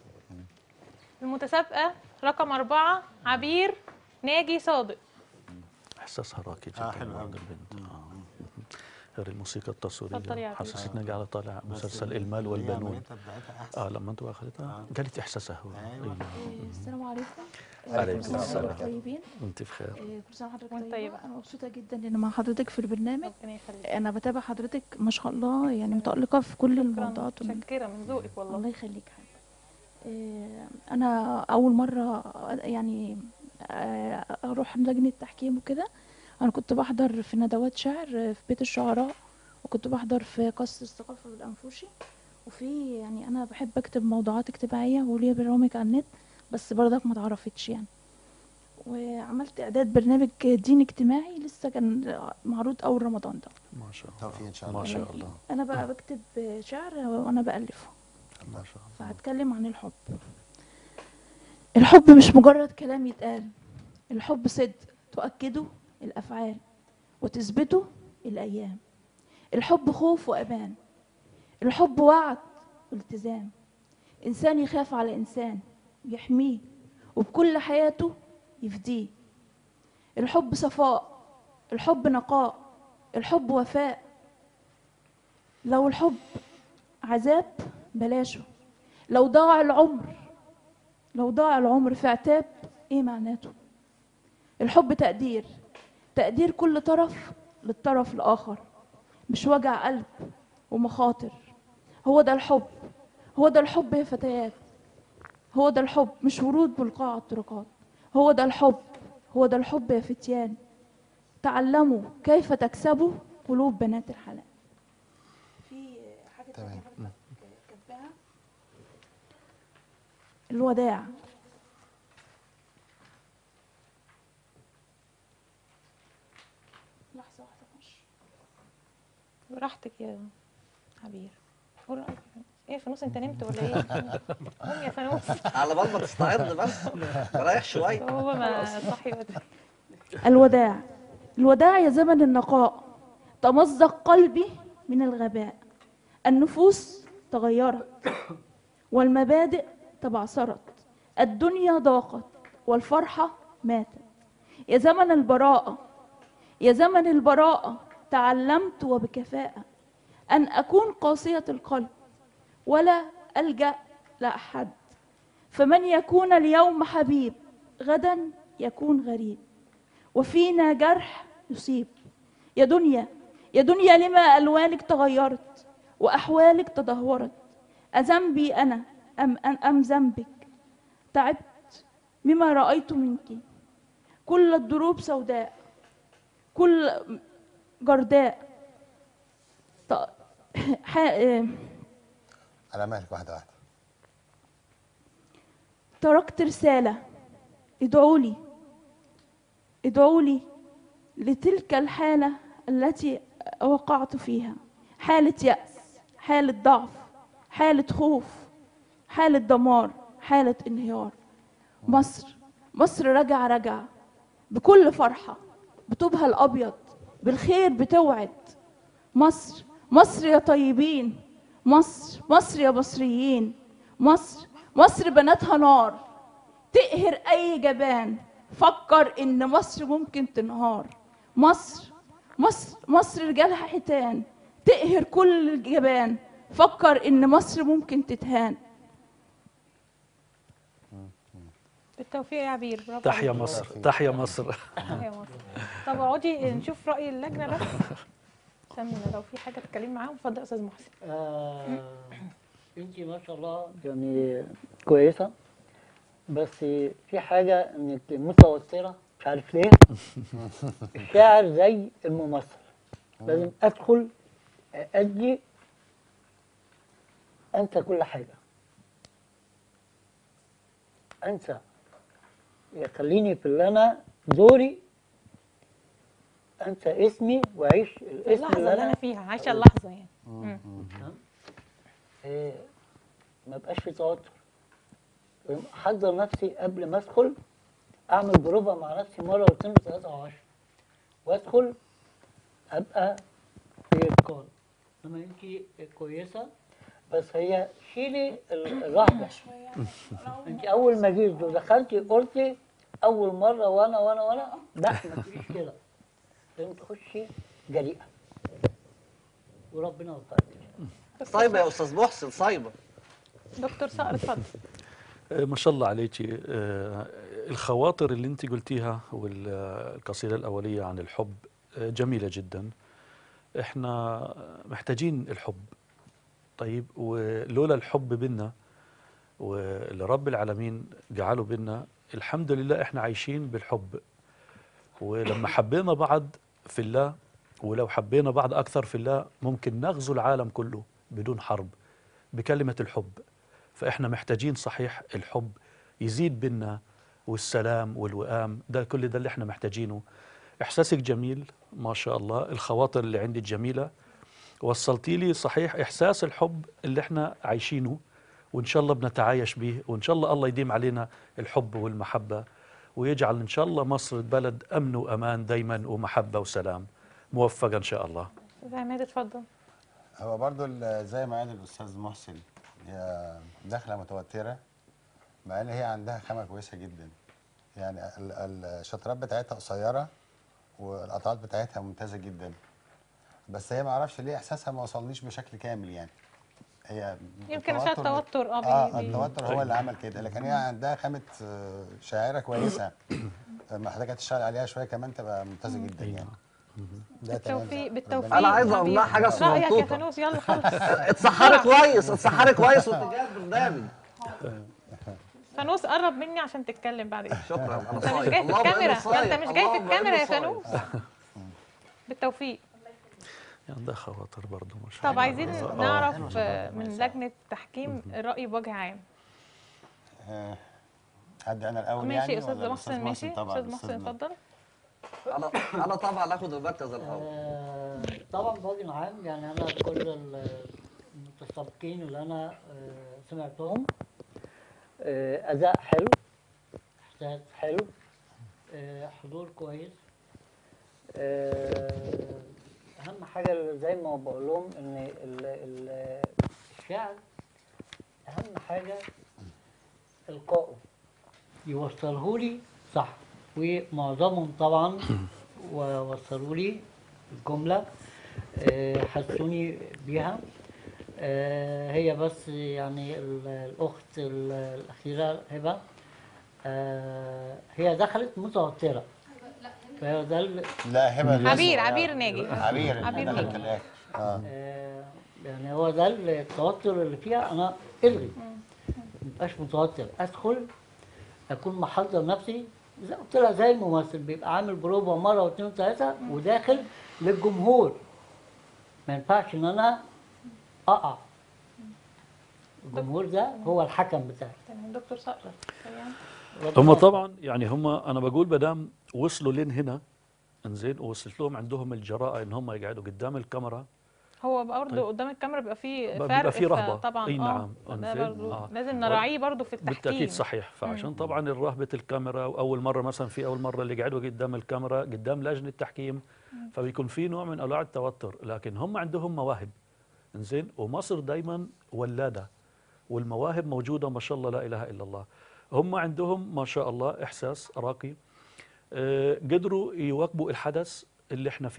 المتسابقه رقم أربعة عبير ناجي صادق احساسها راقي جدا آه، حلو أوي. البنت آه. غير الموسيقى اتفضل يا التصويريه عبير. حسستني على طالع مسلسل المال والبنون اه لما انتوا اخذتها قالت احساسها هو أيوة. أيوة. السلام عليكم عليكم كل سنة السلام. وحضرتك طيبين انت بخير آه، كل سنة وحضرتك وانت طيبة طيبة. أنا مبسوطة جدا إن مع حضرتك في البرنامج ربنا يخليك أنا بتابع حضرتك ما شاء الله يعني متألقة في كل الموضوعات والم- متشكره من ذوقك والله الله يخليك حبيبي آه، أنا أول مرة يعني آه، أروح لجنة تحكيم وكده أنا كنت بحضر في ندوات شعر في بيت الشعراء وكنت بحضر في قصر الثقافة بالأنفوشي وفي يعني أنا بحب أكتب موضوعات اجتماعية وليا برامج على النت بس برضك ما اتعرفتش يعني وعملت إعداد برنامج دين اجتماعي لسه كان معروض أول رمضان ده ما شاء الله توفيق ان شاء الله ما شاء الله أنا بقى بكتب شعر وأنا بألفه ما شاء الله فهتكلم عن الحب الحب مش مجرد كلام يتقال الحب صدق تؤكده الأفعال وتثبته الأيام الحب خوف وأمان الحب وعد والتزام إنسان يخاف على إنسان يحميه وبكل حياته يفديه الحب صفاء الحب نقاء الحب وفاء لو الحب عذاب بلاشه لو ضاع العمر لو ضاع العمر في عتاب ايه معناته الحب تقدير تقدير كل طرف للطرف الاخر مش وجع قلب ومخاطر هو ده الحب هو ده الحب يا فتيات هو ده الحب مش ورود بالقاع الطرقات هو ده الحب هو ده الحب يا فتيان تعلموا كيف تكسبوا قلوب بنات الحلال في حاجه تمام. تانية برضك كاتباها الوداع لحظة واحدة ماشي براحتك يا عبير قول رأيك يا فانوس. ايه يا فانوس انت نمت ولا ايه قوم يا فانوس على بال ما تستعد بس ريح شويه هو ما صحي بدري الوداع الوداع يا زمن النقاء تمزق قلبي من الغباء النفوس تغيرت والمبادئ تبعثرت الدنيا ضاقت والفرحة ماتت يا زمن البراءة يا زمن البراءة تعلمت وبكفاءة أن أكون قاسية القلب ولا ألجأ لأحد فمن يكون اليوم حبيب غدا يكون غريب وفينا جرح يصيب يا دنيا يا دنيا لما ألوانك تغيرت وأحوالك تدهورت أذنبي أنا أم, أم, أم ذنبك تعبت مما رأيت منك كل الدروب سوداء كل جرداء ط- ح- آه، على مهلك واحده واحده تركت رسالة ادعوا لي ادعوا لي لتلك الحالة التي وقعت فيها حالة يأس حالة ضعف حالة خوف حالة دمار حالة انهيار مصر مصر رجع رجع بكل فرحة بطوبها الأبيض بالخير بتوعد مصر مصر يا طيبين مصر مصر يا مصريين مصر مصر بناتها نار تقهر أي جبان فكر إن مصر ممكن تنهار مصر مصر مصر رجالها حيتان تقهر كل الجبان فكر ان مصر ممكن تتهان بالتوفيق يا عبير برافو تحيا عليك. مصر تحيا مصر تحيا مصر طب اقعدي نشوف راي اللجنه بس عشان لو في حاجه تتكلمي معاهم اتفضل يا استاذ محسن آه انت ما شاء الله يعني كويسه بس في حاجه انك متوتره مش عارف ليه الشاعر زي الممثل لازم ادخل ادي انسى كل حاجه انسى يخليني في اللي انا دوري انسى اسمي واعيش الاسم اللحظه اللي اللي انا انا فيها عايشه اللحظه يعني مم. إيه، ما بقاش في توتر احضر نفسي قبل ما ادخل اعمل بروفا مع نفسي مره واثنين وثلاثه وعشرة وادخل ابقى في اتقان لما انت كويسه بس هي شيلي ال- الرهبه انت اول ما جيت ودخلتي قلتي اول مره وانا وانا وانا لا ما تقوليش كده لازم تخشي جريئه وربنا يوفقك صايمه يا استاذ محسن صايمه دكتور صقر اتفضل آه، ما شاء الله عليكي آه، الخواطر اللي انت قلتيها والقصيدة الأولية عن الحب آه، جميلة جدا احنا محتاجين الحب طيب ولولا الحب بينا واللي رب العالمين جعله بينا الحمد لله احنا عايشين بالحب ولما حبينا بعض في الله ولو حبينا بعض أكثر في الله ممكن نغزو العالم كله بدون حرب بكلمة الحب فإحنا محتاجين صحيح الحب يزيد بينا والسلام والوئام ده كل ده اللي احنا محتاجينه إحساسك جميل ما شاء الله الخواطر اللي عندك جميلة وصلتي لي صحيح إحساس الحب اللي احنا عايشينه وإن شاء الله بنتعايش به وإن شاء الله الله يديم علينا الحب والمحبة ويجعل إن شاء الله مصر بلد أمن وأمان دايما ومحبة وسلام موفقة إن شاء الله استاذ عماد اتفضل هو برضو ال- زي ما قال الاستاذ محسن هي داخله متوتره مع ان هي عندها خامه كويسه جدا يعني ال- ال- الشطرات بتاعتها قصيره والقطعات بتاعتها ممتازه جدا بس هي ما اعرفش ليه احساسها ما وصلنيش بشكل كامل يعني هي يمكن عشان التوتر بت- التوتر اه بي- اه بي- التوتر هو اللي عمل كده لكن هي عندها خامه آه، شاعره كويسه محتاجه تشتغل عليها شويه كمان تبقى ممتازه جدا يعني ده تمام. بالتوفيق بالتوفيق أنا عايز أقول لها حاجة حبيبي. رايك يا صغنطوطة. فانوس يلا خلص اتسحري كويس اتسحري كويس وانت جاي البرنامج فانوس قرب مني عشان تتكلم بعد اذنك شكرا انا انت مش صايم جاي في اللهم الكاميرا إني ما انت صايم. مش جاي في اللهم الكاميرا يا إني صايم. فانوس بالتوفيق يعني ده خواطر برضه ما شاء طب الله عايزين نعرف آه، من لجنه التحكيم الراي بوجه عام آه، هبدا انا الاول ماشي يعني يا استاذ ولا محسن الأستاذ ماشي طبعا استاذ محسن الأستاذ اتفضل انا انا طبعا اخد المركز الاول آه، طبعا بوجه عام يعني انا كل ال- المتسابقين اللي انا آه، سمعتهم آه، اداء حلو احساس حلو آه، حضور كويس آه، اهم حاجه اللي زي ما بقول لهم ان ال- ال- الشعر اهم حاجه القائه يوصله لي صح ومعظمهم طبعا ووصلوا لي الجملة آه، حسوني بيها آه، هي بس يعني ال- الأخت ال- الأخيرة هبة آه، هي دخلت متوترة فهو ده ال- لا هبه لسه. عبير عبير ناجي عبير عبير دخلت ناجي الاخر اه آه، يعني هو ده التوتر اللي فيها أنا الغي مبقاش متوتر أدخل أكون محضر نفسي زي قلت لها زي الممثل بيبقى عامل بروفا مرة واثنين وثلاثة وداخل للجمهور ما ينفعش إن أنا أقع الجمهور ده هو الحكم بتاعي تمام دكتور صقر سريعاً. هم طبعا يعني هم انا بقول مدام وصلوا لين هنا انزين ووصلت لهم عندهم الجراءه ان هم يقعدوا قدام الكاميرا هو برضه قدام الكاميرا بيبقى فيه بيبقى فرق فيه رهبة. طبعا أي اه نعم. ده أنزين. برضه آه. لازم نراعيه برضه في التحكيم بالتاكيد صحيح فعشان طبعا الرهبه الكاميرا واول مره مثلا في اول مره اللي قعدوا قدام الكاميرا قدام لجنه التحكيم فبيكون في نوع من انواع التوتر لكن هم عندهم مواهب انزين ومصر دايما ولاده والمواهب موجوده ما شاء الله لا اله الا الله هم عندهم ما شاء الله احساس راقي آه، قدروا يواكبوا الحدث اللي احنا فيه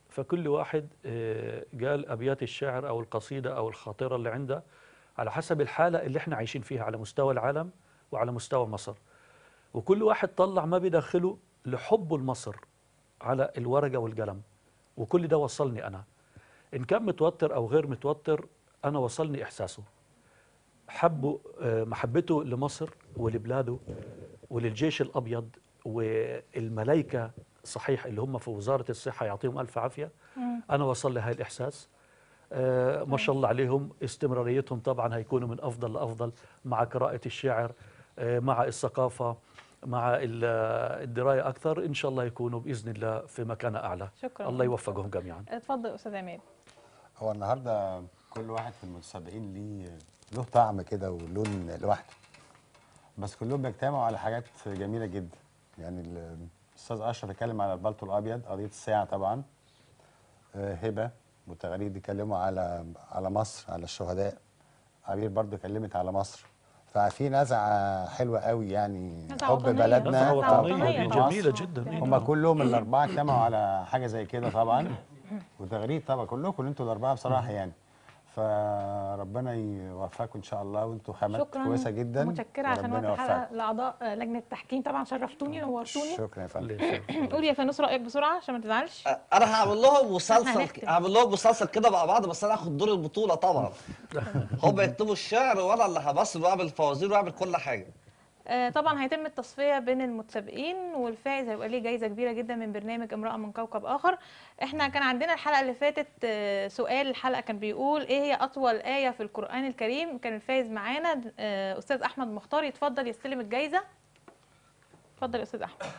فكل واحد آه، قال ابيات الشعر او القصيده او الخاطره اللي عنده على حسب الحاله اللي احنا عايشين فيها على مستوى العالم وعلى مستوى مصر وكل واحد طلع ما بداخله لحبه لمصر على الورقه والقلم وكل ده وصلني انا ان كان متوتر او غير متوتر انا وصلني احساسه حبه آه، محبته لمصر ولبلاده وللجيش الابيض والملائكه صحيح اللي هم في وزاره الصحه يعطيهم الف عافيه انا وصل لي هاي الاحساس آه ما شاء الله عليهم استمراريتهم طبعا هيكونوا من افضل لافضل مع قراءه الشعر آه مع الثقافه مع ال- آه، الدرايه اكثر ان شاء الله يكونوا باذن الله في مكان اعلى شكرا الله يوفقهم جميعا اتفضل يا استاذ عماد هو النهارده كل واحد في المتسابقين ليه له طعم كده ولون لوحده بس كلهم بيجتمعوا على حاجات جميله جدا يعني ال- الاستاذ اشرف اتكلم على البلطو الابيض قضيه الساعه طبعا آه، هبه وتغريد اتكلموا على على مصر على الشهداء عبير برضو اتكلمت على مصر ففي نزعه حلوه قوي يعني نزعة حب وطنية. بلدنا نزعه نزعة وطنيه وطنية دي طبعاً. جميله جدا إيه هم نعم. كلهم الاربعه اجتمعوا على حاجه زي كده طبعا وتغريد طبعا كلكم انتوا الاربعه بصراحه يعني فربنا يوفقكم ان شاء الله وانتوا خامات شكرا كويسه جدا متشكره عشان وربنا وقت الحلقه يوفقكم. لاعضاء آه، لجنه التحكيم طبعا شرفتوني نورتوني شكرا يا فندم ليش؟ قول يا فانوس رايك بسرعه عشان ما تزعلش انا هعمل لهم مسلسل هنختم. هعمل لهم مسلسل كده مع بعض بس انا هاخد دور البطوله طبعا هم يكتبوا الشعر وانا اللي همثل واعمل فوازير واعمل كل حاجه آه، طبعا هيتم التصفيه بين المتسابقين والفائز هيبقى ليه جايزه كبيره جدا من برنامج امراه من كوكب اخر احنا كان عندنا الحلقه اللي فاتت آه، سؤال الحلقه كان بيقول ايه هي اطول ايه في القران الكريم كان الفائز معانا آه، استاذ احمد مختار يتفضل يستلم الجايزه اتفضل يا استاذ احمد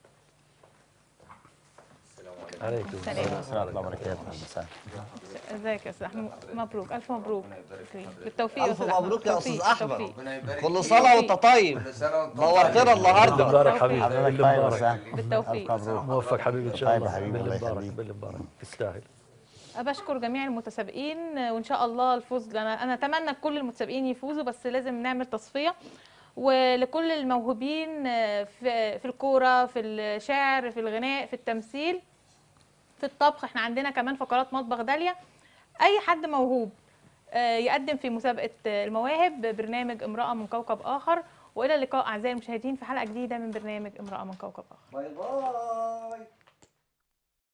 عليكم سلام. السلام ورحمه الله وبركاته أهلاً وسهلاً. ازيك يا استاذ احمد مبروك الف مبروك بالتوفيق يا ألف استاذ احمد مبروك يا بالتوفيق، أستاذ أحمد. بالتوفيق. ربنا يبارك كل فيك. سنه وانت طيب كل سنه وانت نورتنا طيب. النهارده بالله مبارك بالتوفيق. حبيبي حضرتك بالله طيب مبارك وسهلا بالتوفيق. ألف مبروك موفق حبيبي ان شاء طيب يا الله حبيبي، بالله الله مبارك يخليك. بالله مبارك تستاهل بشكر جميع المتسابقين وان شاء الله الفوز انا انا اتمنى كل المتسابقين يفوزوا بس لازم نعمل تصفيه ولكل الموهوبين في في الكوره في الشعر في الغناء في التمثيل في الطبخ احنا عندنا كمان فقرات مطبخ داليا اي حد موهوب آه، يقدم في مسابقه المواهب برنامج امراه من كوكب اخر والى اللقاء اعزائي المشاهدين في حلقه جديده من برنامج امراه من كوكب اخر باي باي